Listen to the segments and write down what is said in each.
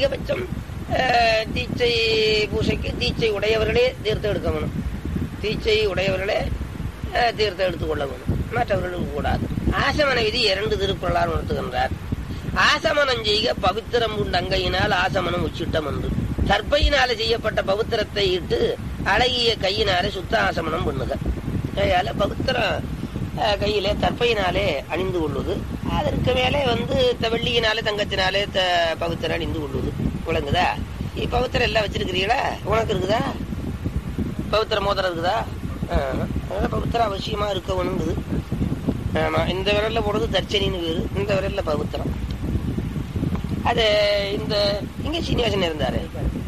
அதிகபட்சம் அஹ், தீட்சை பூசைக்கு தீட்சை உடையவர்களே தீர்த்தம் எடுக்க வேணும் தீட்சை உடையவர்களே அஹ், தீர்த்தம் எடுத்துக்கொள்ள வேணும் மற்றவர்களுக்கு கூடாது ஆசமன விதி இரண்டு திருக்குறளார் உணர்த்துகின்றார் ஆசமனம் செய்க பவித்திரம் உண்டங்கையினால் ஆசமனம் உச்சிட்டம் என்று தற்பையினால செய்யப்பட்ட பவித்திரத்தை இட்டு அழகிய கையினாலே சுத்த ஆசமனம் பண்ணுக கையால பவித்திரம் அஹ், கையிலே தற்பையினாலே அணிந்து கொள்வது அதற்கு மேலே வந்து த- வெள்ளியினாலே தங்கத்தினாலே த- பவித்திரம் அணிந்து கொள்வது விளங்குதா இ- பவித்திரம் எல்லாம் வச்சிருக்கிறீங்களா உனக்கு இருக்குதா பவித்திர மோதிரம் இருக்குதா ஆஹ். அதனால பவித்திரம் அவசியமா இருக்க வேணுங்குது ஆமா இந்த விரல்ல போடுறது தர்ச்சனின்னு பேரு இந்த விரல்ல பவித்திரம் அது இந்த இங்க சீனிவாசன் இருந்தாரு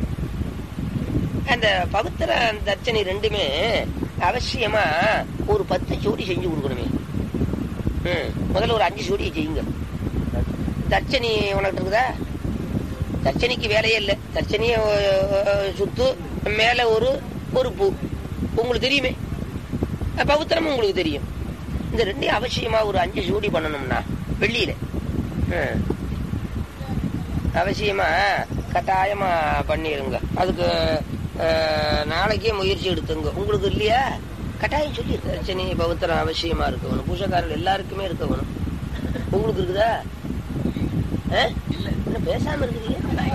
அந்த பவித்திர தர்ச்சனை ரெண்டுமே அவசியமா ஒரு பத்து ஜோடி செஞ்சு கொடுக்கணுமே ம். முதல்ல ஒரு அஞ்சு ஜோடியை செய்யுங்க தர்ச்சனி உனக்கு இருக்குதா தர்ச்சனிக்கு வேலையே இல்லை தர்ச்சனிய அஹ், சுத்து மேல ஒரு ஒரு பூ உங்களுக்கு தெரியுமே அஹ், பவித்திரமும் உங்களுக்கு தெரியும் இந்த ரெண்டையும் அவசியமா ஒரு அஞ்சு ஜோடி பண்ணணும்னா வெள்ளியில ம். அவசியமா கட்டாயமா பண்ணிருங்க அதுக்கு அஹ், நாளைக்கே முயற்சி எடுத்துங்க உங்களுக்கு இல்லையா கட்டாயம் சொல்லி தர்ச்சனி பவித்திரம் அவசியமா இருக்க வேணும் பூஜைக்காரர்கள் எல்லாருக்குமே இருக்க வேணும் உங்களுக்கு இருக்குதா ஆ? என்ன பேசாம இருக்கிறீங்க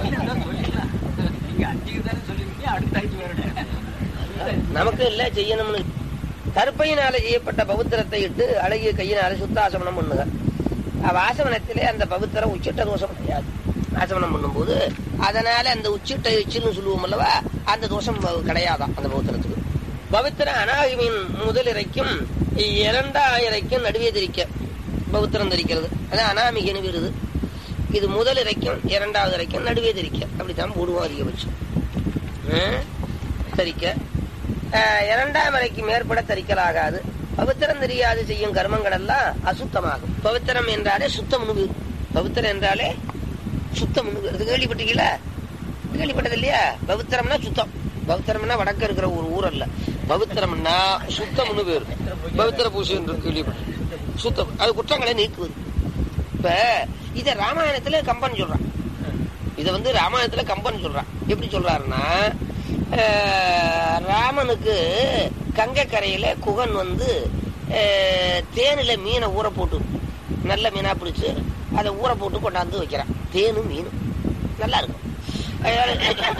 நமக்கு இல்ல செய்யணும்னு கருப்பையினால செய்யப்பட்ட பவித்திரத்தை இட்டு அழகிய கையினால சுத்தாசமனம் பண்ணுங்க அவ ஆசமனத்திலே அந்த பவித்திரம் உச்சிட்ட தோஷம் கிடையாது ஆசமனம் பண்ணும்போது அதனால அந்த உச்சிட்ட எச்சில்னு சொல்லுவோம் அல்லவா அந்த தோஷம் கிடையாதான் அந்த பவித்திரத்துக்கு பவித்திர அனாகிமின் முதலிறைக்கும் இரண்டாயிரைக்கும் நடுவே திரிக்க பவித்திரம் தரிக்கிறது அதான் அனாமிகன்னு விருது இது முதல் இறைக்கும் இரண்டாவது இறைக்கும் நடுவே திரிக்க அப்படித்தான் போடுவோம் அதிகபட்சம் ம், தரிக்க அஹ், இரண்டாம் அறைக்கு மேற்பட தரிக்கலாகாது பவித்திரம் தெரியாது செய்யும் கர்மங்கள் எல்லாம் அசுத்தமாகும் பவித்திரம் என்றாலே சுத்தம் பேர் பவித்திரம் என்றாலே சுத்தம் இது கேள்விப்பட்டீங்களா கேள்விப்பட்டது இல்லையா பவித்திரம்னா சுத்தம் பவித்திரம்னா வடக்க இருக்கிற ஒரு ஊர் அல்ல பவித்திரம்னா சுத்தம்னு பேர் பவித்திர பூசை என்று கேள்விப்பட்டேன் சுத்தம் அது குற்றங்களை நீக்குவது இப்ப இத ராமாயணத்துல கம்பன் சொல்றான் இத வந்து ராமாயணத்துல கம்பன் சொல்றான் எப்படி சொல்றாருன்னா அஹ், ராமனுக்கு கங்கை கரையில குகன் வந்து அஹ், தேனில மீனை ஊற போட்டு நல்ல மீனா பிடிச்சு அதை ஊற போட்டு கொண்டாந்து வைக்கிறான் தேனும் மீனும் நல்லா இருக்கும் அதனால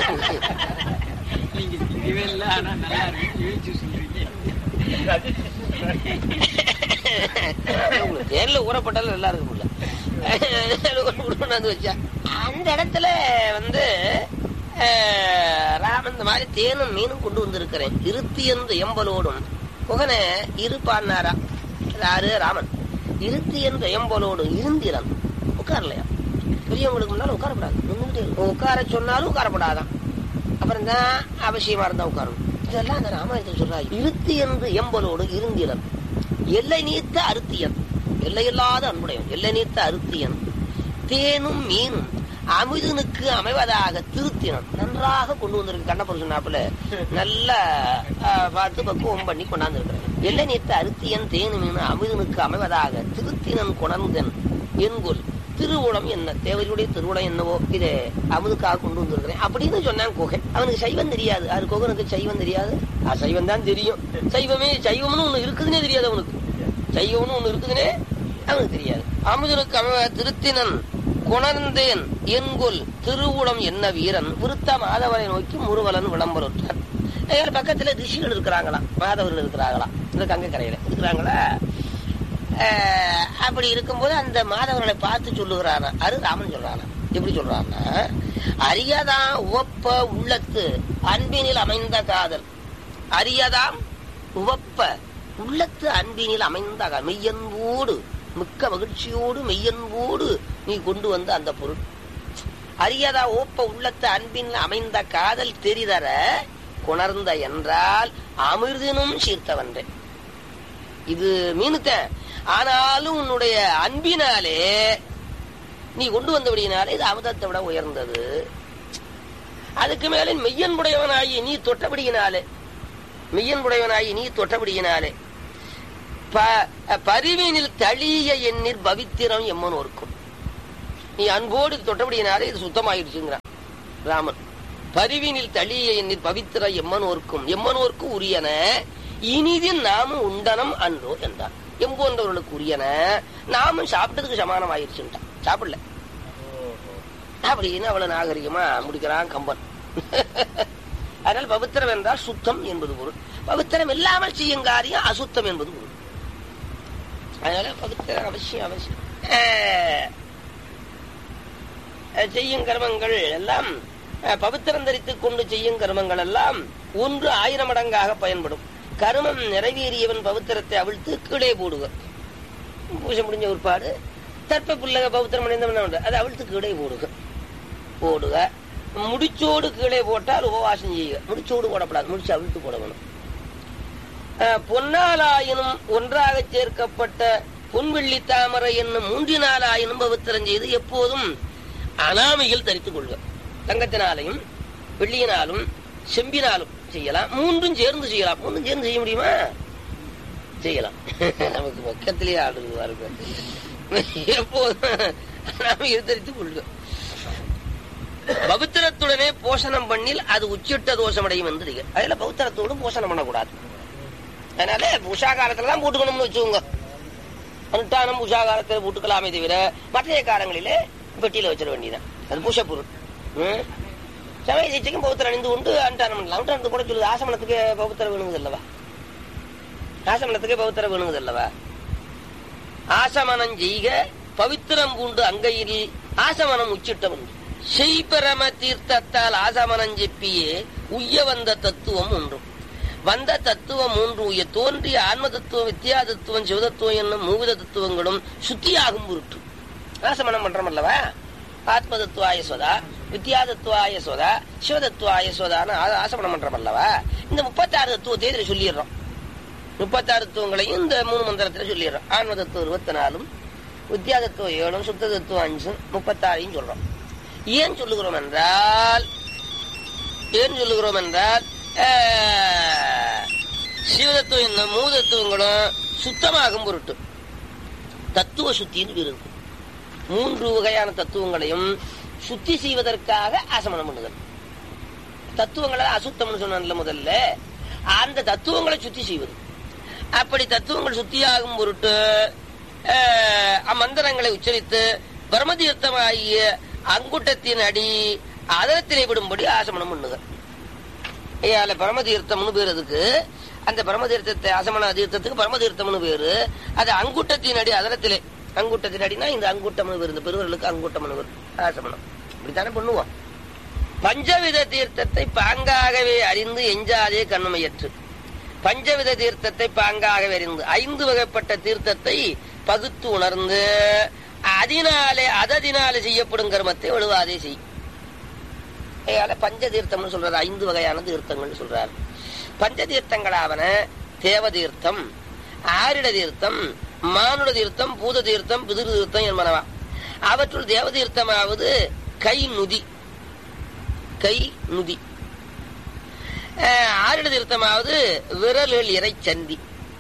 நீங்க திங்கவே இல்லை ஆனா நல்லா இருக்கு யோசிச்சு சொல்றீங்க உங்களுக்கு தேர்ல ஊறப்பட்டாலும் நல்லா இருக்கும்ல கொண்டாந்து வச்சா அந்த இடத்துல வந்து அஹ், ராமன் இந்த மாதிரி தேனும் மீனும் கொண்டு வந்திருக்கிறேன் இருத்தி என்று எம்பலோடும் புகன இருப்பான்னாரா யாரு ராமன் இருத்தி என்று எம்பலோடும் இருந்திரன் உட்காரலையா பெரியவங்களுக்கு முன்னால உட்காரப்படாது நின்னுகிட்டே இரு. உட்கார சொன்னாலும் உட்காரப்படாதான் அப்புறம் தான் அவசியமா இருந்தா உட்காரணும் இதெல்லாம் அந்த ராமாயணத்தில் சொல்றாரு இருத்தி என்று எம்பலோடு இருந்திரன் எல்லை நீத்த அருத்தியன் எல்லையில்லாத அன்புடையவன் எல்லை நீத்த அருத்தியன் தேனும் மீனும் அமிதனுக்கு அமைவதாக திருத்தினன் நன்றாக கொண்டு வந்திருக்கு கண்ணப்பர் சொன்னாப்புல நல்லா ஆஹ், பார்த்து பக்குவம் பண்ணி கொண்டாந்து இருக்கிறேன் எல்லை நீத்த அருத்தியன் தேனும் மீனும் அமிதனுக்கு அமைவதாக திருத்தினன் கொணர்ந்தன் என்கொல் திருவுளம் என்ன தேவருடைய திருவுளம் என்னவோ இதை அமுதுக்காக கொண்டு வந்திருக்கிறேன் அப்படின்னு சொன்னான் குகை அவனுக்கு சைவம் தெரியாது அது குகனுக்கு சைவம் தெரியாது ஆ, சைவம் தான் தெரியும் சைவமே சைவம்னு ஒண்ணு இருக்குதுன்னே தெரியாது அவனுக்கு சைவம்னு ஒண்ணு இருக்குதுன்னே அவனுக்கு தெரியாது அமுதனுக்கு அவ திருத்தினன் கொணர்ந்தேன் என்கொல் திருவுளம் என்ன வீரன் விருத்த மாதவரை நோக்கி முருவலன் விளம்பரற்றார் எங்கள் பக்கத்துல ரிஷிகள் இருக்கிறாங்களாம் மாதவர்கள் இருக்கிறாங்களாம் இந்த கங்கை கரையில இருக்கிறாங்களா அஹ், அப்படி இருக்கும்போது அந்த மாதவர்களை பார்த்து சொல்லுகிறானா அது ராமன் சொல்றானா எப்படி சொல்றான்னா அறியாதாம் உவப்ப உள்ளத்து அன்பினில் அமைந்த காதல் அறியாதாம் உவப்ப உள்ளத்து அன்பினில் அமைந்த காதல் மெய்யன்போடு மிக்க மகிழ்ச்சியோடு மெய்யன்போடு நீ கொண்டு வந்த அந்த பொருள் அறியாதா ஓப்ப உள்ளத்து அன்பின் அமைந்த காதல் தெரிதர கொணர்ந்த என்றால் அமிர்தினும் சீர்த்தவன்றே இது மீனுத்தேன் ஆனாலும் உன்னுடைய அன்பினாலே நீ கொண்டு வந்தபடியினாலே இது அமிர்தத்தை விட உயர்ந்தது அதுக்கு மேலே மெய்யன்புடையவனாகி நீ தொட்டபடியினாலே மெய்யன்புடையவனாகி நீ தொட்டபடியினாலே ப- பரிவினில் தளிய எண்ணில் பவித்திரம் எம்மன் ஒர்க்கும் நீ அன்போடு தொட்டபடியினாலே இது சுத்தமாயிடுச்சுங்கிறான் ராமன் பரிவினில் தளிய எண்ணில் பவித்திர எம்மனோர்க்கும் எம்மனோர்க்கும் உரியன இனிதில் நாமும் உண்டனம் அன்றோ என்றார் எம்போன்றவர்களுக்கு உரியன நாமும் சாப்பிட்டதுக்கு சமானம் ஆயிடுச்சுட்டான் சாப்பிடல அப்படின்னு அவ்வளவு நாகரிகமா முடிக்கிறான் கம்பன் அதனால் பவித்திரம் என்றால் சுத்தம் என்பது பொருள் பவித்திரம் இல்லாமல் செய்யும் காரியம் அசுத்தம் என்பது பொருள் அதனால பவித்திரம் அவசியம் அவசியம் அஹ், அஹ், செய்யும் கர்மங்கள் எல்லாம் அஹ், பவித்திரம் தரித்துக் கொண்டு செய்யும் கர்மங்கள் எல்லாம் ஒன்று ஆயிரம் மடங்காக பயன்படும் கர்மம் நிறைவேறியவன் பவித்திரத்தை அவிழ்த்து கீழே போடுக பூஜை முடிஞ்ச ஒருபாடு தற்ப புள்ளக பவித்திரம் அடைந்தவன் என்ன பண்றது? அதை அவிழ்த்து கீழே போடுக போடுக முடிச்சோடு கீழே போட்டால் உபவாசம் செய்யுக முடிச்சோடு போடப்படாது முடிச்சு அவிழ்த்து போட வேணும் அஹ், பொன்னாலாயினும் ஒன்றாக சேர்க்கப்பட்ட பொன்வெள்ளி தாமரை என்னும் மூன்றினாலாயினும் பவித்திரம் செய்து எப்போதும் அனாமையில் தரித்துக் கொள்க தங்கத்தினாலையும் வெள்ளியினாலும் செம்பினாலும் செய்யலாம் மூன்றும் சேர்ந்து செய்யலாம் மூன்றும் சேர்ந்து செய்ய முடியுமா செய்யலாம் நமக்கு பக்கத்திலேயே ஆடுது பாருங்க எப்போதும் அனாமையில் தரித்துக் கொள்க பவித்திரத்துடனே போஷணம் பண்ணில் அது உச்சிட்ட தோஷம் அடையும் என்று அதுல பவித்திரத்தோடு போஷணம் பண்ணக்கூடாது அதனால உஷா காலத்துல தான் போட்டுக்கணும்னு வச்சுக்கோங்க அனுஷ்டானம் உஷா காலத்துல போட்டுக்கலாமே தவிர மற்ற காலங்களிலே பெட்டியில வச்சிட வேண்டியதான் அது பூஷ பொருள் ம். சமய தீட்சைக்கும் பௌத்தர் அணிந்து கொண்டு அனுஷ்டானம் பண்ணலாம் அனுஷ்டானத்து கூட சொல்லுது ஆசமனத்துக்கு பௌத்தர் வேணுங்குது அல்லவா ஆசமனத்துக்கு பௌத்தர் வேணுங்குது அல்லவா ஆசமனம் செய்க பவித்திரம் பூண்டு அங்கையில் ஆசமனம் உச்சிட்டவன் செய்பரம தீர்த்தத்தால் ஆசமனம் செப்பியே உய்ய வந்த தத்துவம் ஒன்றும் வந்த தத்துவம் மூன்று உய தோன்றிய ஆன்ம தத்துவம் வித்யா தத்துவம் சிவதத்துவம் என்னும் மூவித தத்துவங்களும் சுத்தியாகும் பொருட்டு ஆசமனம் பண்றோம் அல்லவா ஆத்ம தத்துவாய சோதா வித்யா தத்துவாய சோதா சிவதத்துவாய சோதான்னு ஆ- ஆசமனம் பண்றோம் அல்லவா இந்த முப்பத்தாறு தத்துவத்தை இதுல சொல்லிடுறோம் முப்பத்தாறு தத்துவங்களையும் இந்த மூணு மந்திரத்துல சொல்லிடுறோம் ஆன்ம தத்துவம் இருபத்தி நாலும் வித்யா தத்துவம் ஏழும் சுத்த தத்துவம் அஞ்சும் முப்பத்தாறையும் சொல்றோம் ஏன் சொல்லுகிறோம் என்றால் ஏன் சொல்லுகிறோம் என்றால் ஆஹ், சிவதத்துவம் என்ன மூதத்துவங்களும் சுத்தமாகும் பொருட்டு தத்துவ சுத்தின்னு பேர் இருக்கு மூன்று வகையான தத்துவங்களையும் சுத்தி செய்வதற்காக ஆசமனம் பண்ணுதல் தத்துவங்களை அசுத்தம்னு சொன்னல முதல்ல அந்த தத்துவங்களை சுத்தி செய்வது அப்படி தத்துவங்கள் சுத்தியாகும் பொருட்டு ஆஹ், அம்மந்திரங்களை உச்சரித்து பிரமதீர்த்தமாகிய அங்குட்டத்தின் அடி அதரத்திலே விடும்படி ஆசமனம் பண்ணுக ஏயால பரமதீர்த்தம்னு பேர் அதுக்கு அந்த பரமதீர்த்தத்தை ஆசமன தீர்த்தத்துக்கு பரமதீர்த்தம்னு பேரு அது அங்குட்டத்தின் அடி அதரத்திலே அங்குட்டத்தின் அடினா இந்த அங்குட்டம்னு பேர் இந்த பெருவர்களுக்கு அங்குட்டம்னு பேர் ஆசமனம் இப்படித்தானே பண்ணுவோம் பஞ்சவித தீர்த்தத்தை பாங்காகவே அறிந்து எஞ்சாதே கண்ணுமையற்று பஞ்சவித தீர்த்தத்தை பாங்காகவே அறிந்து ஐந்து வகைப்பட்ட தீர்த்தத்தை பகுத்து உணர்ந்து அதனாலே அததினாலே செய்யப்படும் கர்மத்தை வலுவாதே செய் ஏயால பஞ்ச தீர்த்தம்னு சொல்றாரு ஐந்து வகையான தீர்த்தங்கள் சொல்றாரு பஞ்ச தீர்த்தங்களாவன தேவ தீர்த்தம் ஆரிட தீர்த்தம் மானுட தீர்த்தம் பூத தீர்த்தம் பிதிரு தீர்த்தம் என்பனவா அவற்றுள் தேவ தீர்த்தமாவது கை நுதி கை நுதி அஹ், ஆரிட தீர்த்தமாவது விரல்கள் இறை சந்தி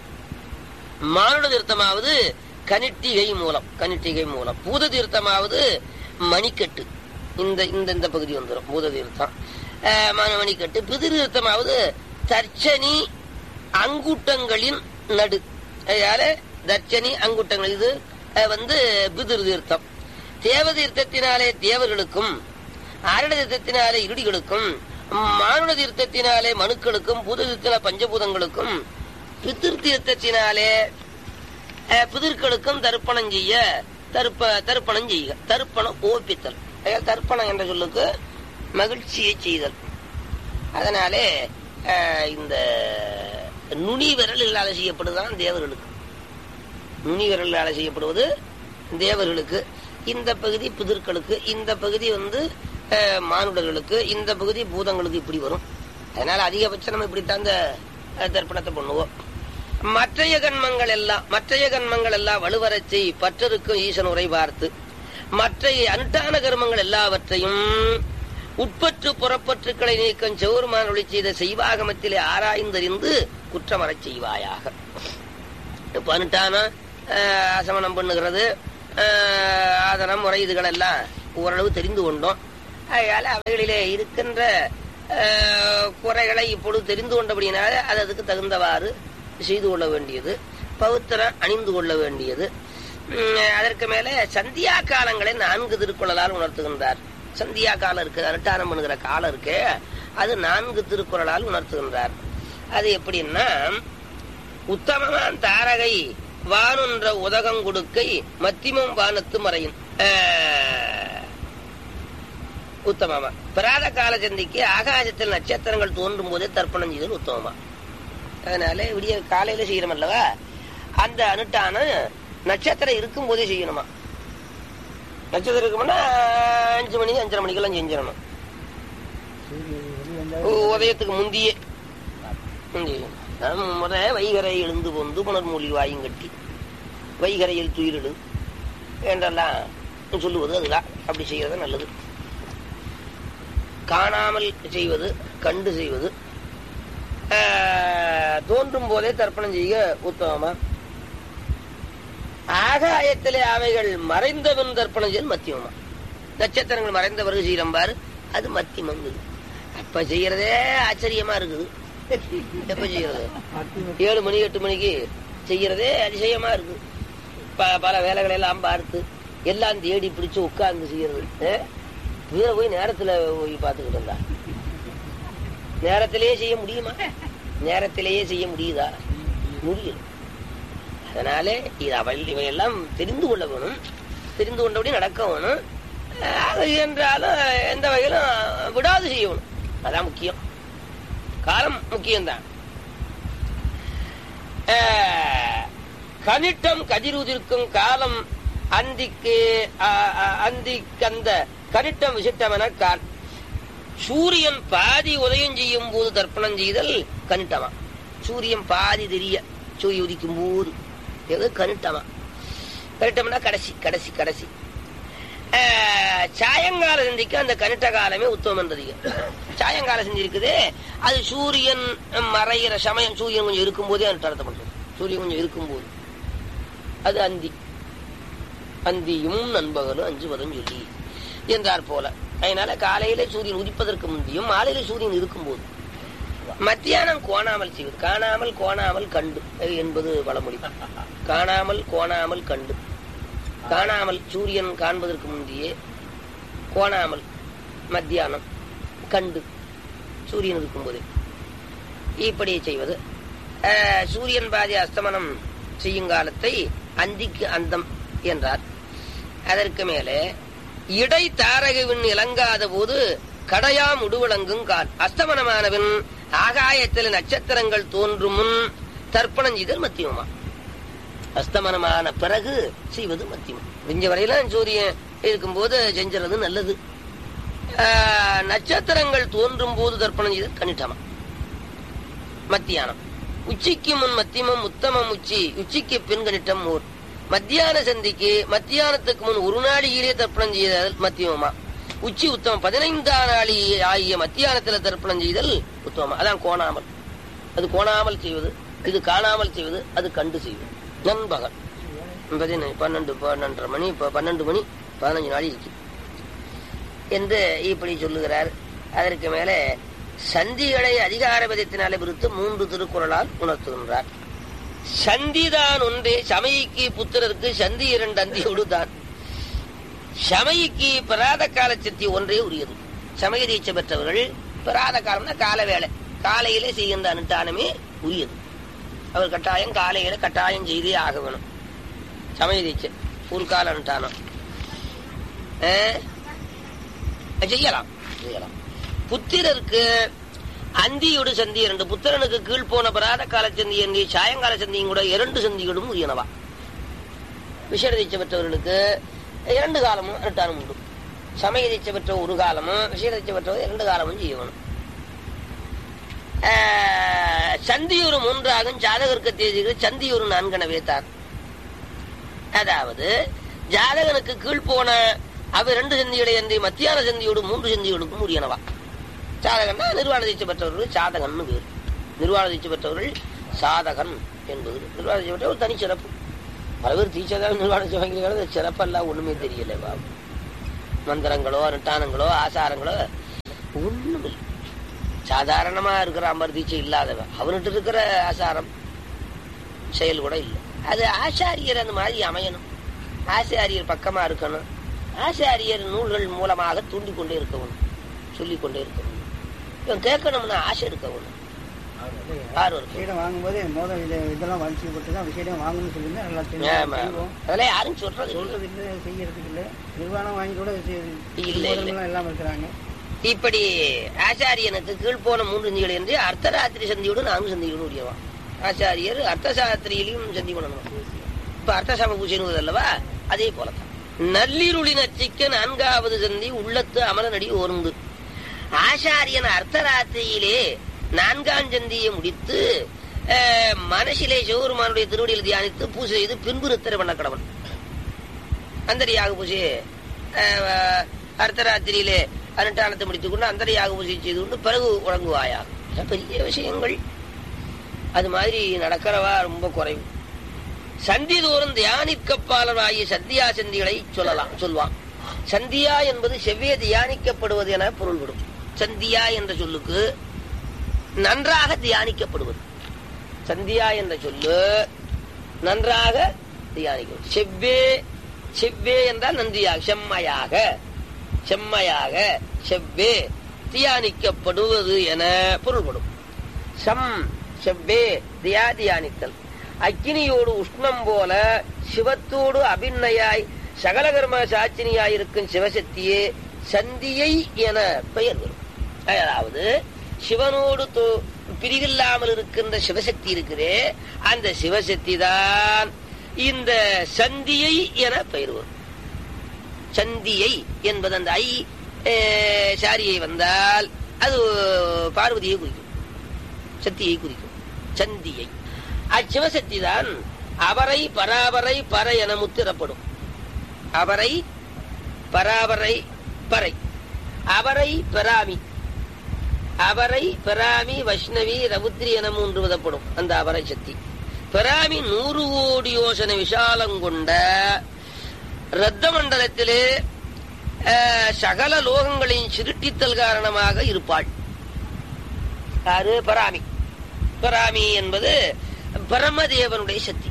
மானுட தீர்த்தமாவது கனிட்டிகை மூலம் கனிட்டிகை மூலம் பூத தீர்த்தமாவது மணிக்கட்டு இந்த இந்த இந்த பகுதி வந்துடும் பூத தீர்த்தம் அஹ், மணி- மணிக்கட்டு பிதிரு தீர்த்தமாவது தர்ச்சனி அங்குட்டங்களின் நடு அதனால தர்ச்சனி அங்குட்டங்கள் இது அஹ், வந்து பிதிரு தீர்த்தம் தேவ தீர்த்தத்தினாலே தேவர்களுக்கும் ஆரண தீர்த்தத்தினாலே இருடிகளுக்கும் மானுட தீர்த்தத்தினாலே மனுக்களுக்கும் பூத தீர்த்தத்தின பஞ்சபூதங்களுக்கும் பிதிர் தீர்த்தத்தினாலே அஹ், பிதிர்களுக்கும் தர்ப்பணம் செய்ய தர்ப்ப தர்ப்பணம் செய்க தர்ப்பணம் ஓப்பித்தல் அதாவது தர்ப்பணம் என்ற சொல்லுக்கு மகிழ்ச்சியை செய்தல் அதனாலே அஹ், இந்த நுனி விரல்களால் செய்யப்படுதான் தேவர்களுக்கு நுனி விரல்களால் செய்யப்படுவது தேவர்களுக்கு இந்த பகுதி பிதிர்களுக்கு இந்த பகுதி வந்து அஹ், மானுடர்களுக்கு இந்த பகுதி பூதங்களுக்கு இப்படி வரும் அதனால அதிகபட்சம் நம்ம இப்படித்தான் இந்த அஹ், தர்ப்பணத்தை பண்ணுவோம் மற்றைய கண்மங்கள் எல்லாம் மற்றைய கண்மங்கள் எல்லாம் வலுவரச் செய் பற்றருக்கும் ஈசன் உரை பார்த்து மற்ற அனுட்டான கர்மங்கள் எல்லாவற்றையும் உட்பற்று புறப்பற்றுக்களை நீக்கம் செவுருமான் ஒளி செய்த செய்வாகமத்திலே ஆராய்ந்தறிந்து குற்றமறச் செய்வாயாக இப்ப அனுட்டான அஹ், அசமனம் பண்ணுகிறது அஹ், ஆதனம் முறை இதுகள் எல்லாம் ஓரளவு தெரிந்து கொண்டோம் அதனால அவைகளிலே இருக்கின்ற அஹ், குறைகளை இப்பொழுது தெரிந்து கொண்டபடியினால அது அதுக்கு தகுந்தவாறு செய்து கொள்ள வேண்டியது பவித்திரம் அணிந்து கொள்ள வேண்டியது உம், அதற்கு மேல சந்தியா காலங்களை நான்கு திருக்குறளால் உணர்த்துகின்றார் சந்தியா காலம் இருக்கு அனுஷ்டானம் பண்ணுகிற காலம் இருக்கு அது நான்கு திருக்குறளால் உணர்த்துகின்றார் அது எப்படின்னா உத்தமமான் தாரகை வானுன்ற உதகம் கொடுக்கை மத்திமம் வானத்து மறையின் ஆஹ், உத்தமமா பிராத கால சந்திக்கு ஆகாசத்தில் நட்சத்திரங்கள் தோன்றும் போதே தர்ப்பணம் செய்தல் உத்தமமா அதனால விடிய காலையில செய்யணும் அல்லவா அந்த அனுட்டானம் நட்சத்திரம் இருக்கும் போதே செய்யணுமா நட்சத்திரம் இருக்கும்னா அஞ்சு மணி அஞ்சரை மணிக்கெல்லாம் செஞ்சிடணும் உ- உதயத்துக்கு முந்தியே முந்தியே. நாம் முத வைகரை எழுந்து பொந்து புனர்மூலி வாயும் கட்டி வைகரையில் துயிலிடு என்றெல்லாம் சொல்லுவது அதுதான் அப்படி செய்யறது நல்லது காணாமல் செய்வது கண்டு செய்வது ஆஹ், தோன்றும் போதே தர்ப்பணம் செய்ய உத்தமமா ஆகாயத்திலே அவைகள் மறைந்தவன் தர்ப்பணம் செய்ய மத்தியமா நட்சத்திரங்கள் மறைந்த பிறகு செய்யறோம் பாரு அது மத்தியமங்குது அப்ப செய்யறதே ஆச்சரியமா இருக்குது எப்ப செய்யறது ஏழு மணி எட்டு மணிக்கு செய்யறதே அதிசயமா இருக்கு ப- பல வேலைகளை எல்லாம் பார்த்து எல்லாம் தேடி பிடிச்சு உட்கார்ந்து செய்யறது அஹ்? வீர போய் நேரத்துல போய் பார்த்துக்கிட்டு இருந்தா நேரத்திலேயே செய்ய முடியுமா நேரத்திலேயே செய்ய முடியுதா முடியல அதனால இது அவள் இவையெல்லாம் தெரிந்து கொள்ள வேணும் தெரிந்து கொண்டபடி நடக்க வேணும் அஹ் அது என்றாலும் எந்த வகையிலும் விடாது செய்யணும் அதான் முக்கியம் காலம் முக்கியம்தான் அஹ், கனிட்டம் கதிருதிர்க்கும் காலம் அந்திக்கு அஹ், அஹ், அந்திக்கந்த கனிட்டம் விசிட்டமென கால் சூரியன் பாதி உதயம் செய்யும் போது தர்ப்பணம் செய்தல் கனிட்டமா சூரியன் பாதி தெரிய சூரிய உதிக்கும் போது எது கனிட்டமா கனிட்டம்னா கடைசி கடைசி கடைசி ஆஹ், சாயங்கால சந்திக்கு அந்த கனிட்ட காலமே உத்தமம் என்றது சாயங்கால செஞ்சு இருக்குது அது சூரியன் மறைகிற சமயம் சூரியன் கொஞ்சம் இருக்கும்போதே அனுஷ்டானத்தை பண்றது சூரியன் கொஞ்சம் இருக்கும்போது அது அந்தி அந்தியும் நண்பகலும் அஞ்சு பதம் சொல்லி என்றார் போல அதனால காலையில சூரியன் உதிப்பதற்கு முந்தியும் மாலையில சூரியன் இருக்கும்போது மத்தியானம் கோணாமல் செய்வது காணாமல் கோணாமல் கண்டு என்பது பழமொழி காணாமல் கோணாமல் கண்டு காணாமல் சூரியன் காண்பதற்கு முந்தையே கோணாமல் மத்தியானம் கண்டு சூரியன் இருக்கும்போது இப்படி செய்வது அஹ், சூரியன் பாதி அஸ்தமனம் செய்யும் காலத்தை அந்திக்கு அந்தம் என்றார் அதற்கு மேலே இடை தாரகவின் இலங்காத போது கடையாம் உடுவிளங்கும் கால் அஸ்தமனமானவன் ஆகாயத்தில் நட்சத்திரங்கள் தோன்றும் முன் தர்ப்பணம் செய்தல் மத்தியமா அஸ்தமனமான பிறகு செய்வது மத்தியம் விஞ்ச வரையில சூரியன் இருக்கும்போது செஞ்சுறது நல்லது ஆஹ், நட்சத்திரங்கள் தோன்றும் போது தர்ப்பணம் செய்தல் கணிட்டமா மத்தியானம் உச்சிக்கு முன் மத்தியமம் உத்தமம் உச்சி உச்சிக்கு பின் கணிட்டம் ஓர் மத்தியான சந்திக்கு மத்தியானத்துக்கு முன் ஒரு நாளிலேயே தர்ப்பணம் செய்தல் மத்தியமமா உச்சி உத்தமம் பதினைந்தாம் நாளி ஆகிய மத்தியானத்துல தர்ப்பணம் செய்தல் உத்தமமா அதான் கோணாமல் அது கோணாமல் செய்வது இது காணாமல் செய்வது அது கண்டு செய்வது நண்பகல் பதின- பன்னெண்டு பன்னெண்டரை மணி ப- பன்னெண்டு மணி பதினஞ்சு நாள் இருக்கு என்று இப்படி சொல்லுகிறார் அதற்கு மேலே சந்திகளை அதிகாரபதத்தினாலே விருத்து மூன்று திருக்குறளால் உணர்த்துகின்றார் சந்திதான் ஒன்றே சமயிக்கு புத்திரருக்கு சந்தி இரண்டு அந்தியோடு தான் சமயிக்கு பிராத கால சக்தி ஒன்றே உரியது சமய தீட்சை பெற்றவர்கள் பிராத காலம்னா கால வேலை காலையிலே செய்கின்ற அனுஷ்டானமே உரியது அவர் கட்டாயம் காலையில கட்டாயம் செய்தே ஆக வேணும் சமய தீட்சை ஊர்கால அனுஷ்டானம் ஆ? செய்யலாம் செய்யலாம் புத்திரருக்கு அந்தியோடு சந்தி இரண்டு புத்திரனுக்கு கீழ் போன பிராத கால சந்தி என்று சாயங்கால சந்தியும் கூட இரண்டு சந்திகளும் உரியனவா விசேட தீட்சை பெற்றவர்களுக்கு இரண்டு காலமும் அனுஷ்டானம் உண்டு சமய தீட்சை பெற்ற ஒரு காலமும் விசேட தீட்சை பெற்றவர் இரண்டு காலமும் செய்யணும் ஆஹ், சந்தியூர் மூன்றாகும் ஜாதகருக்கு தேதிகள் சந்தியூர் நான்கெனவே தான் அதாவது ஜாதகனுக்கு கீழ் போன அவ ரெண்டு சந்திகளை அன்றி மத்தியான சந்தியோடு மூன்று சந்திகளுக்கும் உரியனவா சாதகன்னா நிர்வாண தீட்சை பெற்றவர்கள் சாதகன்னு பேர் நிர்வாண தீட்சை பெற்றவர்கள் சாதகன் என்பது நிர்வாண தீட்சை பெற்ற ஒரு தனி சிறப்பு பல பேர் தீட்சை தான் நிர்வாண தீட்சை வாங்கியிருக்காங்க சிறப்பெல்லாம் ஒண்ணுமே தெரியல பாபு மந்திரங்களோ அனுஷ்டானங்களோ ஆசாரங்களோ ஒண்ணும் இல்லை சாதாரணமா இருக்கிற அமர் தீட்சை இல்லாதவன் அவன்கிட்ட இருக்கிற ஆசாரம் செயல் கூட இல்லை அது ஆச்சாரியர் அந்த மாதிரி அமையணும் ஆச்சாரியர் பக்கமா இருக்கணும் ஆச்சாரியர் நூல்கள் மூலமாக தூண்டிக் கொண்டே இருக்கணும் சொல்லிக் கொண்டே இருக்கணும் இவன் கேட்கணும்னு ஆசை இருக்கணும் ஆர்வம் இருக்கணும். விஷயம் வாங்கும்போது மோதல் இது இதெல்லாம் வலிச்சுப்பட்டு தான் விஷயம் வாங்கணும்னு சொல்லியிருந்தா நல்லா ஆமா, தெரியும் ஆமா. செய்வோம். அதெல்லாம் யாரும் சொல்றது இல்லை. சொல்றது இல்லை செய்யறதுக்கு இல்லை நிர்வாணம் வாங்கி கூட இல்லை, இல்லை. எல்லாம் இல்லாம இருக்கிறாங்க இப்படி ஆச்சாரியனுக்கு கீழ் போன மூன்று சந்திகள் என்று அர்த்தராத்திரி சந்தியோடு நான்கு சந்தியோடு உரியவான் ஆச்சாரியர் அர்த்தசாஸ்திரியிலையும் சந்தி பண்ணணும் இப்ப அர்த்தசாம பூஜை அல்லவா அதே போலதான் நள்ளிருளின் அச்சிக்க நான்காவது சந்தி உள்ளத்து அமலனடி ஓர்ந்து ஆச்சாரியன் அர்த்தராத்திரியிலே நான்காம் சந்தியை முடித்து அஹ், மனசிலே சிவபெருமானுடைய திருவடியில் தியானித்து பூஜை செய்து பின்பு நித்திரை பண்ண கடவன் அந்தரியாக பூஜை அஹ், அர்த்தராத்திரியிலே அனுஷ்டானத்தை முடித்துக் கொண்டு அந்தரியாக பூஜை செய்து கொண்டு பிறகு உறங்குவாயா இதெல்லாம் பெரிய விஷயங்கள் அது மாதிரி நடக்கிறவா ரொம்ப குறைவு சந்தி தோறும் தியானிக்கப்பாளராகிய சந்தியா சந்திகளை சொல்லலாம் சொல்வான் சந்தியா என்பது செவ்விய தியானிக்கப்படுவது என பொருள்படும் சந்தியா என்ற சொல்லுக்கு நன்றாக தியானிக்கப்படுவது சந்தியா என்ற சொல்லு நன்றாக தியானிக்கும் செவ்வே செவ்வே என்றால் நன்றியாக செம்மையாக செம்மையாக செவ்வே தியானிக்கப்படுவது என பொருள்படும் சம் செவ்வே தியா தியானித்தல் அக்கினியோடு உஷ்ணம் போல சிவத்தோடு அபிநயாய் சகலகர்ம சாட்சினியாயிருக்கும் சிவசக்தியே சந்தியை என பெயர் வரும் அதாவது சிவனோடு தோ- பிரிவில்லாமல் இருக்கின்ற சிவசக்தி இருக்கிறே அந்த சிவசக்தி தான் இந்த சந்தியை என பெயர் வரும் சந்தியை என்பது அந்த ஐ அஹ், சாரியை வந்தால் அது பார்வதியை குறிக்கும் சக்தியை குறிக்கும் சந்தியை அச்சிவசக்தி தான் அவரை பராபரை பர என முத்திரப்படும் அவரை பராபரை பறை அவரை பெறாமி அவரை பெறாமி வைஷ்ணவி ரவுத்ரி என மூன்று விதப்படும் அந்த அவரை சக்தி பெறாமி நூறு கோடி யோசனை விஷாலம் கொண்ட ரத்த மண்டலத்திலே அஹ், சகல லோகங்களின் சிருட்டித்தல் காரணமாக இருப்பாள் யாரு பராமி பராமி என்பது பரமதேவனுடைய சக்தி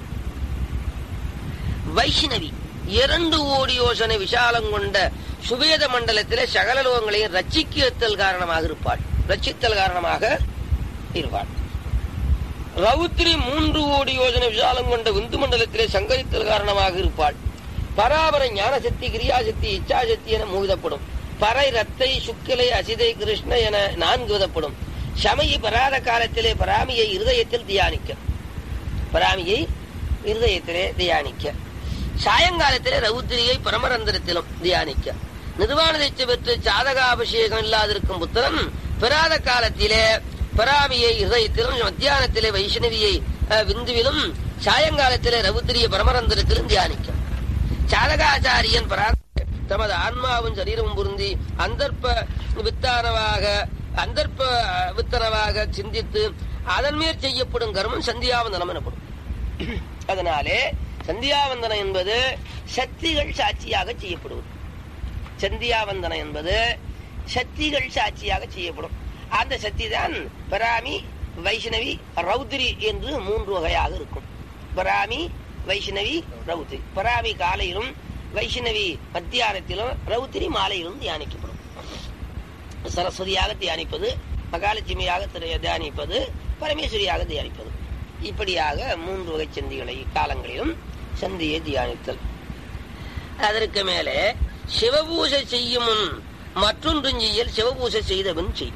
வைஷ்ணவி இரண்டு கோடி யோசனை விஷாலம் கொண்ட சுவேத மண்டலத்திலே சகல லோகங்களையும் ரட்சிக்கத்தல் காரணமாக இருப்பாள் ரட்சித்தல் காரணமாக இருப்பாள் ரவுத்ரி மூன்று கோடி யோஜனை விசாலம் கொண்ட விந்து மண்டலத்திலே சங்கரித்தல் காரணமாக இருப்பாள் பராபர ஞானசக்தி கிரியாசக்தி இச்சாசக்தி என மூவிதப்படும் பறை ரத்தை சுக்கிலை அசிதை கிருஷ்ண என நான்கு விதப்படும் சமயி பராத காலத்திலே பராமியை இருதயத்தில் தியானிக்க பராமியை இருதயத்திலே தியானிக்க சாயங்காலத்திலே ரவுத்திரியை பரமரந்திரத்திலும் தியானிக்க நிர்வாண தீட்சை பெற்று சாதகாபிஷேகம் இல்லாதிருக்கும் புத்திரன் பெறாத காலத்திலே பராமியை இருதயத்திலும் மத்தியானத்திலே வைஷ்ணவியை அஹ், விந்துவிலும் சாயங்காலத்திலே ரவுத்திரியை பரமரந்திரத்திலும் தியானிக்க சாதகாச்சாரியன் பரா தமது ஆன்மாவும் சரீரமும் பொருந்தி அந்தர்ப்ப வித்தானவாக அந்தர்ப்ப வித்தனவாக சிந்தித்து அதன் மேற் செய்யப்படும் கர்மம் சந்தியாவந்தனம் எனப்படும் அதனாலே சந்தியாவந்தனம் என்பது சக்திகள் சாட்சியாக செய்யப்படுவது சந்தியாவந்தனம் என்பது சக்திகள் சாட்சியாக செய்யப்படும் அந்த சக்தி தான் பராமி வைஷ்ணவி ரௌத்ரி என்று மூன்று வகையாக இருக்கும் பராமி வைஷ்ணவி ரௌத்ரி பராமி காலையிலும் வைஷ்ணவி மத்தியானத்திலும் ரௌத்ரி மாலையிலும் தியானிக்கப்படும் சரஸ்வதியாக தியானிப்பது மகாலட்சுமியாக திரு- தியானிப்பது பரமேஸ்வரியாக தியானிப்பது இப்படியாக மூன்று வகை சந்திகளை காலங்களிலும் சந்தியை தியானித்தல் அதற்கு மேலே சிவபூஜை செய்யும் முன் மற்றொன்றும் செய்யல் சிவபூஜை செய்தவன் செய்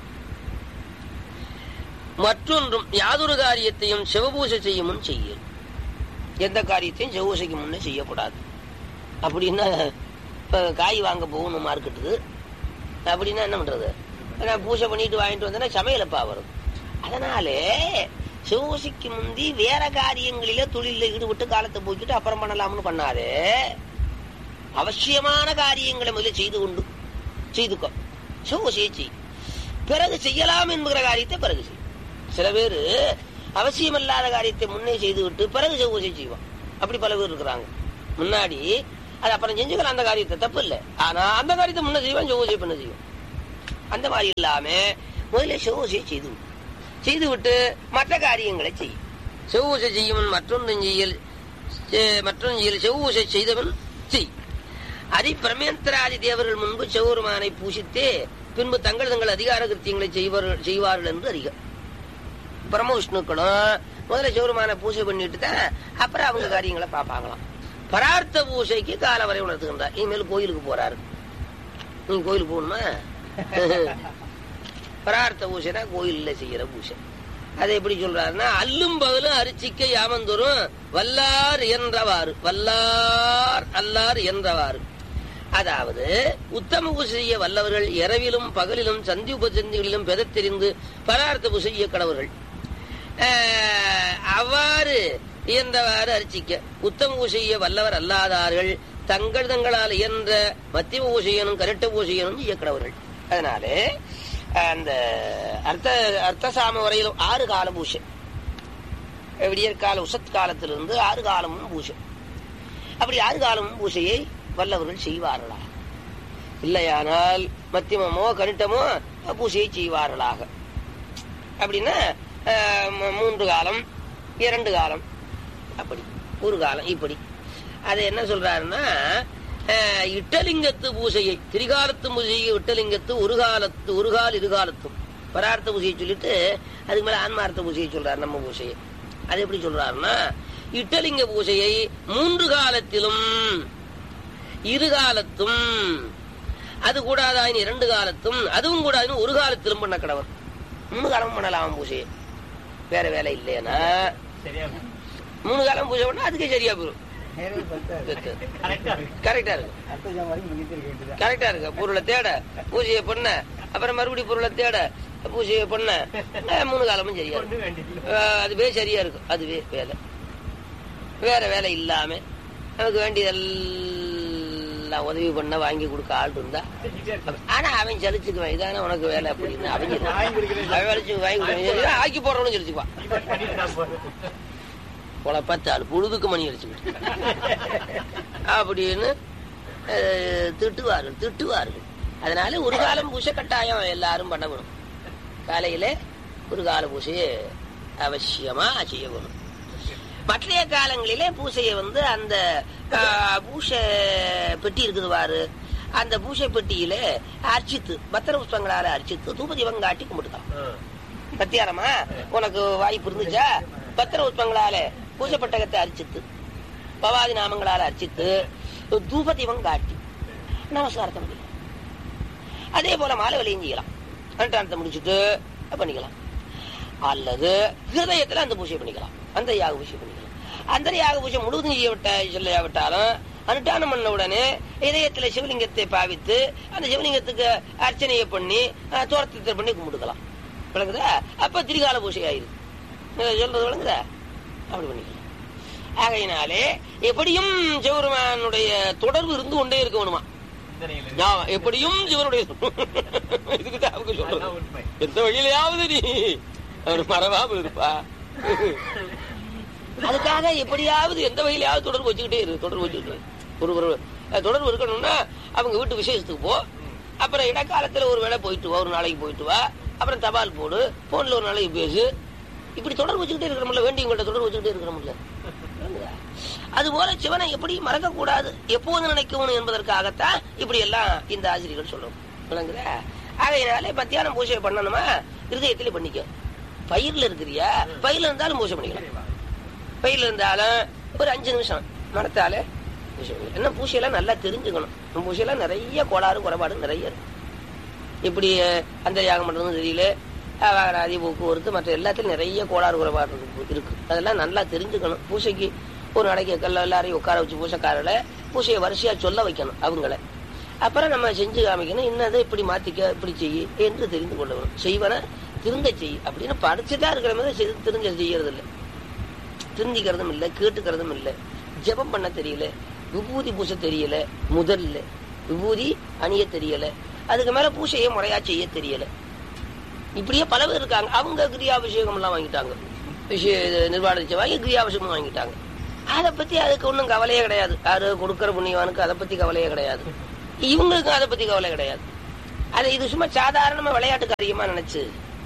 மற்றொன்றும் யாதொரு காரியத்தையும் சிவபூஜை செய்யும் முன் செய்யல் எந்த காரியத்தையும் சிவபூஜைக்கு முன்னே செய்யக்கூடாது அப்படின்னா இப்ப காய் வாங்க போகணும் மார்க்கெட்டுக்கு அப்படின்னா என்ன பண்றது நான் பூஜை பண்ணிட்டு வாங்கிட்டு வந்தேன்னா சமையலப்பா வரும் அதனாலே சிவபூசைக்கு முந்தி வேற காரியங்களில தொழில ஈடுபட்டு காலத்தை போக்கிட்டு அப்புறம் பண்ணலாம்னு பண்ணாதே அவசியமான காரியங்களை முதல்ல செய்து கொண்டு செய்துக்கோ சிவபூசையை செய் பிறகு செய்யலாம் என்கிற காரியத்தை பிறகு செய் சில பேர் அவசியமில்லாத காரியத்தை முன்னே செய்து விட்டு பிறகு சிவபூசை செய்வான் அப்படி பல பேர் இருக்கிறாங்க முன்னாடி அது அப்புறம் செஞ்சுக்கலாம் அந்த காரியத்தை தப்பு இல்லை ஆனா அந்த காரியத்தை முன்ன செய்வான் செவ்வாய் பண்ண செய்வோம் அந்த மாதிரி இல்லாம முதல்ல செவ்வாய் செய்து விடு. செய்து விட்டு மற்ற காரியங்களை செய் செவ்வூசை செய்யவன் மற்றொன்று செய்யல் செ- மற்றொன்று செய்யல் செவ்வூசை செய்தவன் செய் அதி பிரமேந்திராதி தேவர்கள் முன்பு செவ்வருமானை பூசித்தே பின்பு தங்கள் தங்கள் அதிகார கிருத்தியங்களை செய்வார்கள் செய்வார்கள் என்று அறிக பிரம்ம விஷ்ணுக்களும் முதல்ல சிவருமான பூஜை பண்ணிட்டு தான் அப்புறம் அவங்க காரியங்களை பார்ப்பாங்களாம் பரார்த்த பூஜைக்கு கால வரை உணர்த்துகின்றார் இனிமேல் கோயிலுக்கு போறாரு நீங்க கோயிலுக்கு போகணுமா பரார்த்த பூஜைனா கோயில்ல செய்யற பூஜை அதை எப்படி சொல்றாருன்னா அல்லும் பகலும் அரிச்சிக்க யாமந்தோறும் வல்லார் என்றவாறு வல்லார் அல்லார் என்றவாறு அதாவது உத்தம பூஜை செய்ய வல்லவர்கள் இரவிலும் பகலிலும் சந்தி உபசந்திகளிலும் பெதத்தெறிந்து பரார்த்த பூஜை செய்ய கடவர்கள் ஆஹ், அவ்வாறு இயன்றவாறு அரிசிக்க உத்தம பூஜைய வல்லவர் அல்லாதார்கள் தங்கள் தங்களால் இயன்ற மத்திய பூஜையனும் கரெக்ட பூஜையனும் இயக்கடவர்கள் அதனாலே அந்த அர்த்த அர்த்தசாம வரையிலும் ஆறு கால பூஜை விடியற் கால உசத் காலத்திலிருந்து ஆறு காலமும் பூஜை அப்படி ஆறு காலமும் பூஜையை வல்லவர்கள் செய்வார்களா இல்லையானால் மத்தியமோ கனிட்டமோ பூஜையை செய்வார்களாக அப்படின்னா அஹ், மூ- மூன்று காலம் இரண்டு காலம் அப்படி ஒரு காலம் இப்படி அது என்ன சொல்றாருன்னா அஹ், இட்டலிங்கத்து பூஜையை திரிகாலத்து பூஜையை இட்டலிங்கத்து ஒரு காலத்து ஒரு கால் இரு காலத்தும் பரார்த்த பூஜையை சொல்லிட்டு அதுக்கு மேல ஆன்மார்த்த பூஜையை சொல்றாரு நம்ம பூஜையை அது எப்படி சொல்றாருன்னா இட்டலிங்க பூஜையை மூன்று காலத்திலும் இரு காலத்தும் அது கூடாதாயின் இரண்டு காலத்தும் அதுவும் கூடாதுன்னு ஒரு காலத்திலும் பண்ண கடவர் மூணு காலம் பண்ணலாம் பூஜையை வேற வேலை இல்லையா சரியா மூணு காலம் பூஜை பண்ணா அதுக்கே சரியா போயிடும் நேரம் பத்தாது கரெக்டா இருக்கு கரெக்டா இருக்கு அர்த்த ஜாமம் வரைக்கும் பண்ணிட்டு இருக்க வேண்டியதான் கரெக்டா இருக்கு பொருளை தேட பூஜையை பண்ண அப்புறம் மறுபடியும் பொருளை தேட பூஜையை பண்ண அஹ், மூணு காலமும் சரியா ஒண்ணு இருக்கும் வேண்டியது அஹ், அதுவே சரியா இருக்கும் அதுவே வேலை வேற வேலை இல்லாம நமக்கு வேண்டியதெல்லாம் உதவி பண்ண வாங்கி கொடுக்க ஆள் இருந்தா ஆனா அவன் சலிச்சுக்குவான் இதானே உனக்கு வேலை அப்படின்னு அவன் சொல்லுவான். வாங்கி கொடுக்கிறேன். அவன் வலிச்சு வாங்கி கொடுக்க ஆக்கி போடுறவனும் சலிச்சுக்குவான் பண்ணிட்டு நான் போறேன். குழப்பத்தாள் பொழுதுக்கு மணி அடிச்சுக்கிட்டு அப்படின்னு அஹ், திட்டுவார்கள் திட்டுவார்கள் அதனால ஒரு காலம் பூசை கட்டாயம் எல்லாரும் பண்ணணும் காலையில ஒரு கால பூசையை அவசியமா செய்யணும் மற்றைய காலங்களிலே பூசையை வந்து அந்த ஆஹ், பூசை பெட்டி இருக்குது பாரு அந்த பூசை பெட்டியில அர்ச்சித்து பத்திர புஷ்பங்களால அர்ச்சித்து தூபதீபம் காட்டி கும்பிட்டுக்கலாம் ஆ. பத்தியாரமா உனக்கு வாய்ப்பு இருந்துச்சா பத்திர புஷ்பங்களால பூஜை பட்டகத்தை அர்ச்சித்து பவாதி நாமங்களால அர்ச்சித்து தூபதீபம் காட்டி நமஸ்காரத்தை பண்ணிக்கலாம் அதே போல மாலை வலியும் செய்யலாம் அனுஷ்டானத்தை முடிச்சுட்டு பண்ணிக்கலாம் அல்லது ஹிருதயத்துல அந்த பூஜை பண்ணிக்கலாம் அந்த யாக பூஜை பண்ணிக்கலாம் அந்த யாக பூஜை முழுவதும் செய்யவிட்ட செய்யாவிட்டாலும் அனுஷ்டானம் பண்ண உடனே இதயத்துல சிவலிங்கத்தை பாவித்து அந்த சிவலிங்கத்துக்கு அர்ச்சனையை பண்ணி அஹ், தோரத்தை பண்ணி கும்பிட்டுக்கலாம் விளங்குதா அப்ப திரிகால பூஜை ஆயிரு அஹ், சொல்றது விளங்குதா அப்படி பண்ணிக்கலாம் ஆகையினாலே எப்படியும் சிவருமானுடைய தொடர்பு இருந்து கொண்டே இருக்கணுமா சிந்தனையில இருக்கு. ஞாபகம், எப்படியும் சிவனுடைய இதுக்கு தான் அவங்க சொல்றது அதான் உண்மை. எந்த வழியிலையாவது நீ அவர் மறவாம இருப்பா அதுக்காக எப்படியாவது எந்த வகையிலாவது தொடர்பு வச்சுக்கிட்டே இரு தொடர்பு வச்சுக்கிட்டு ஒரு ஒரு அஹ், தொடர்பு இருக்கணும்னா அவங்க வீட்டு விசேஷத்துக்கு போ அப்புறம் இடைக்காலத்துல ஒரு வேளை போயிட்டு வா ஒரு நாளைக்கு போயிட்டு வா அப்புறம் தபால் போடு போன்ல ஒரு நாளைக்கு பேசு இப்படி தொடர்பு வச்சுக்கிட்டே இருக்கிறோம்ல வேண்டியவங்கள்ட்ட தொடர்பு வச்சுக்கிட்டே இருக்கிறோம்ல அது போல சிவனை எப்படி மறக்க கூடாது எப்போது நினைக்கணும் என்பதற்காகத்தான் இப்படி எல்லாம் இந்த ஆசிரியர்கள் சொல்றோம் விளங்குதா ஆகையினாலே மத்தியானம் பூஜை பண்ணணுமா இருதயத்திலே பண்ணிக்க பயிர்ல இருக்கிறியா பயிர்ல இருந்தாலும் பூஜை பண்ணிக்கலாம் பயிர்ல இருந்தாலும் ஒரு அஞ்சு நிமிஷம் மனத்தால பூஜை பண்ணிக்கலாம். என்ன பூஜையெல்லாம் நல்லா தெரிஞ்சுக்கணும் நம்ம பூஜையெல்லாம் நிறைய கோளாறு குறைபாடு நிறைய இருக்கு இப்படி அந்த யாகம் பண்றதும் தெரியல அதி போக்குவரத்து மற்ற எல்லாத்துலயும் நிறைய கோளாறு குறைபாடு இருக்கு- இருக்கு அதெல்லாம் நல்லா தெரிஞ்சுக்கணும் பூசைக்கு ஒரு நாளைக்கு கல்ல எல்லாரையும் உட்கார வச்சு பூசைக்காரர்களை பூசையை வரிசையா சொல்ல வைக்கணும் அவங்கள அப்புறம் நம்ம செஞ்சு காமிக்கணும் இன்னதை இப்படி மாத்திக்க இப்படி செய்யு என்று தெரிந்து கொள்ளணும் செய்வன திருந்த செய் அப்படின்னு படிச்சுட்டா இருக்கிற மாதிரி செய்து திருந்த செய்யறது இல்லை திருந்திக்கிறதும் இல்லை கேட்டுக்கிறதும் இல்லை ஜெபம் பண்ண தெரியல விபூதி பூசை தெரியல முதல்ல விபூதி அணிய தெரியல அதுக்கு மேல பூசையை முறையா செய்ய தெரியல இப்படியே பல பேர் இருக்காங்க அவங்க கிரியாபிஷேகம் எல்லாம் வாங்கிட்டாங்க விஷய நிர்வாணிச்ச வாங்கி கிரியாபிஷேகம் வாங்கிட்டாங்க அதை பத்தி அதுக்கு ஒன்றும் கவலையே கிடையாது யாரு கொடுக்கற புண்ணியவானுக்கு அதை பத்தி கவலையே கிடையாது இவங்களுக்கு அதை பத்தி கவலை கிடையாது அது இது சும்மா சாதாரணமா விளையாட்டு காரியமா நினைச்சு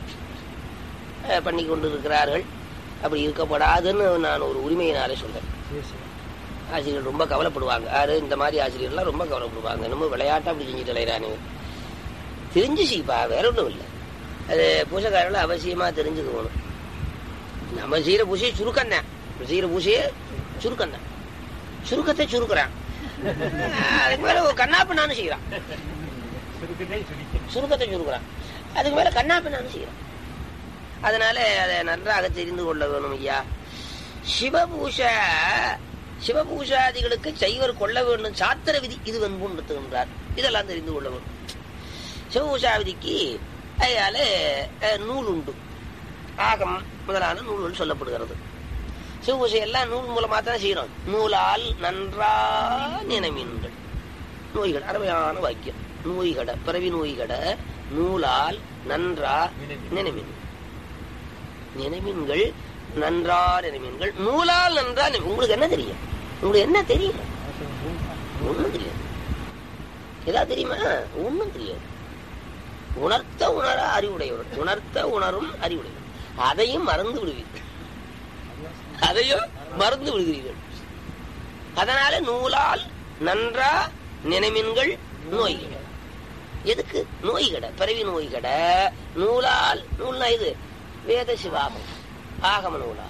அஹ், பண்ணி கொண்டு இருக்கிறார்கள் அப்படி இருக்கப்படாதுன்னு நான் ஒரு உரிமையினாலே சொல்றேன் சரி சரி ஆசிரியர்கள் ரொம்ப கவலைப்படுவாங்க யாரு இந்த மாதிரி ஆசிரியர்லாம் ரொம்ப கவலைப்படுவாங்க என்னமோ விளையாட்டா அப்படி செஞ்சுட்டு அலையிறானு தெரிஞ்சு செய்ப்பா வேற ஒன்றும் இல்லை அது பூசைக்காரர்கள் அவசியமா தெரிஞ்சுக்கணும் நம்ம செய்யற பூசையை சுருக்கம் தான் செய்யற பூசையை சுருக்கம் தான் சுருக்கத்தை சுருக்குறான் அதுக்கு மேல ஒரு கண்ணாப்பு நானும் செய்யறான் சுருக்கத்தை சுருக்கி சுருக்கத்தை சுருக்குறான் அதுக்கு மேல கண்ணாப்பு நானும் செய்யறான் அதனால அதை நன்றாக தெரிந்து கொள்ள வேணும் ஐயா சிவபூஷ சிவபூஷாதிகளுக்கு சைவர் கொள்ள வேண்டும் சாத்திர விதி இது வெண்புண்டுத்துகின்றார் இதெல்லாம் தெரிந்து கொள்ள வேண்டும் சிவபூஷா விதிக்கு அதனால அஹ், நூல் உண்டு ஆகம் முதலான நூல்கள் சொல்லப்படுகிறது சிவபூஷை எல்லாம் நூல் மூலமா தான் செய்யறோம் நூலால் நன்றா நினைமீன்கள் நோய்கள் அருமையான வாக்கியம் நோய்கட பிறவி நோய்கட நூலால் நன்றா நினைமின் நினைமின்கள் நன்றா நினைமின்கள் நூலால் நன்றா நினை- உங்களுக்கு என்ன தெரியும் உங்களுக்கு என்ன தெரியும் ஒண்ணும் தெரியாது ஏதாவது தெரியுமா ஒண்ணும் தெரியாது உணர்த்த உணர அறிவுடையவர் உணர்த்த உணரும் அறிவுடையவர் அதையும் மறந்து விடுவீர்கள் அதையும் மறந்து விடுகிறீர்கள் அதனால நூலால் நன்றா நினைமின்கள் நோய்கள் எதுக்கு நோய் கடை பிறவி நோய் கடை நூலால் நூல்னா இது வேத சிவாகம் ஆகம நூலா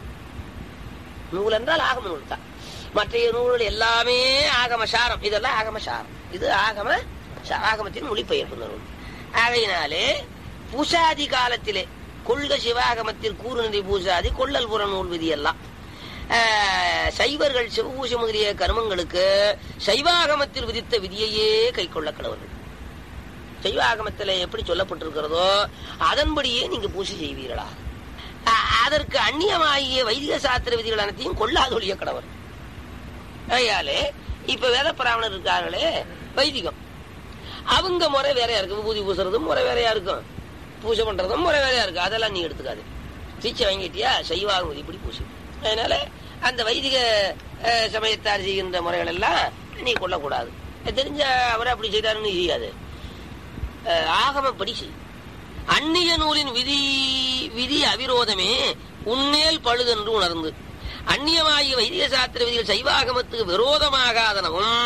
நூல் என்றால் ஆகம நூல் தான் மற்ற நூல்கள் எல்லாமே ஆகம சாரம் இதெல்லாம் ஆகம சாரம் இது ஆகம சா- ஆகமத்தின் மொழிபெயர்ப்பு நூல் ஆகையினாலே பூசாதி காலத்திலே கொள்க சிவாகமத்தில் கூறுநிதி பூசாதி கொள்ளல் புற நூல் விதி எல்லாம் ஆஹ், சைவர்கள் சிவபூசை முதலிய கர்மங்களுக்கு சைவாகமத்தில் விதித்த விதியையே கை கொள்ள கடவர்கள் சைவாகமத்தில் எப்படி சொல்லப்பட்டிருக்கிறதோ அதன்படியே நீங்க பூசை செய்வீர்களா அ- அதற்கு அந்நியமாகிய வைதிக சாஸ்திர விதிகள் அனைத்தையும் கொள்ளாதொழிய கடவர் ஐயாலே இப்ப வேத பிராமணர் இருக்காங்களே வைதிகம் அவங்க முறை வேறையா இருக்கு விபூதி பூசுறதும் முறை வேறையா இருக்கும் பூஜை பண்றதும் முறை வேறையா இருக்கு அதெல்லாம் நீ எடுத்துக்காது தீட்சை வாங்கிட்டியா சைவாகம் இப்படி பூசி அதனால அந்த வைதிக அஹ், சமயத்தார் செய்கின்ற முறைகள் எல்லாம் நீ கொள்ளக்கூடாது தெரிஞ்ச அவர் அப்படி செய்தாருன்னு நீ செய்யாது அஹ், ஆகமப்படி செய் அந்நிய நூலின் விதி விதி அவிரோதமே உன்னேல் பழுதென்று உணர்ந்து அந்நியமாகிய வைதிக சாஸ்திர விதிகள் சைவாகமத்துக்கு விரோதமாகாதனவும்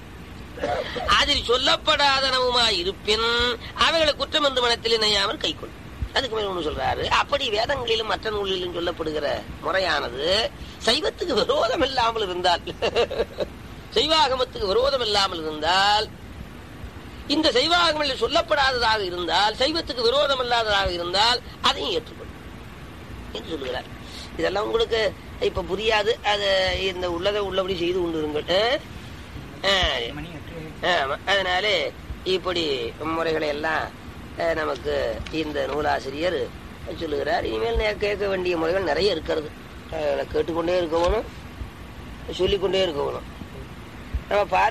அதில் சொல்லப்படாதனவுமாய் இருப்பின் அவைகளை குற்றம் என்று மனத்தில் இணையாமல் கைக்கொள் அதுக்கு மேல ஒண்ணு சொல்றாரு அப்படி வேதங்களிலும் மற்ற நூல்களிலும் சொல்லப்படுகிற முறையானது சைவத்துக்கு விரோதம் இல்லாமல் இருந்தால் சைவாகமத்துக்கு விரோதம் இல்லாமல் இருந்தால் இந்த சைவாகமில் சொல்லப்படாததாக இருந்தால் சைவத்துக்கு விரோதம் இல்லாததாக இருந்தால் அதையும் ஏற்றுக்கொள்ளும் என்று சொல்லுகிறார் இதெல்லாம் உங்களுக்கு இப்ப புரியாது அது இந்த உள்ளதை உள்ளபடி செய்து கொண்டிருங்கள் ஆ? ஆ, மணி எட்டு ஆமா. அதனால இப்படி முறைகளை எல்லாம் அஹ், நமக்கு இந்த நூலாசிரியர் சொல்லுகிறார் இனிமேல் நே- கேட்க வேண்டிய முறைகள் நிறைய இருக்கிறது அஹ், கேட்டுக்கொண்டே இருக்கணும் சொல்லிக்கொண்டே இருக்கணும் நம்ம பார்த்து